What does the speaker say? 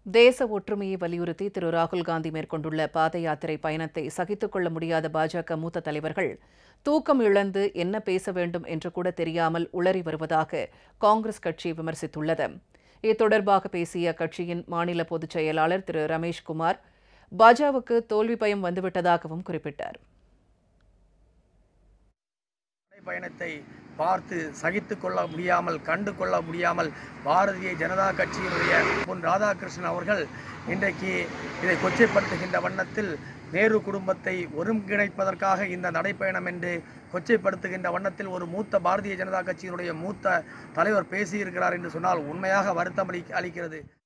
தேச ஒற்றுமையை வலியுறுத்தி திரு ராகுல் காந்தி மேற்கொண்டுள்ள பாத யாத்திரை பயணத்தை சகித்துக் கொள்ள முடியாத பாஜக மூத்த தலைவர்கள் தூக்கம் இழந்து என்ன பேச வேண்டும் என்று கூட தெரியாமல் உளறி வருவதாக காங்கிரஸ் கட்சி விமர்சித்துள்ளது இது தொடர்பாக பேசிய கட்சியின் மாநில பொதுச் செயலாளர் திரு ரமேஷ்குமார் பாஜகவுக்கு தோல்வி பயம் வந்துவிட்டதாகவும் குறிப்பிட்டார் பயணத்தை பார்த்து சகித்து கொள்ள முடியாமல் கண்டு கொள்ள முடியாமல் பாரதிய ஜனதா கட்சியினுடைய பொன் ராதாகிருஷ்ணன் அவர்கள் இன்றைக்கு இதை கொச்சைப்படுத்துகின்ற வண்ணத்தில் நேரு குடும்பத்தை ஒருங்கிணைப்பதற்காக இந்த நடைப்பயணம் என்று கொச்சைப்படுத்துகின்ற வண்ணத்தில் ஒரு மூத்த பாரதிய ஜனதா கட்சியினுடைய மூத்த தலைவர் பேசியிருக்கிறார் என்று சொன்னால் உண்மையாக வருத்தம் அளி அளிக்கிறது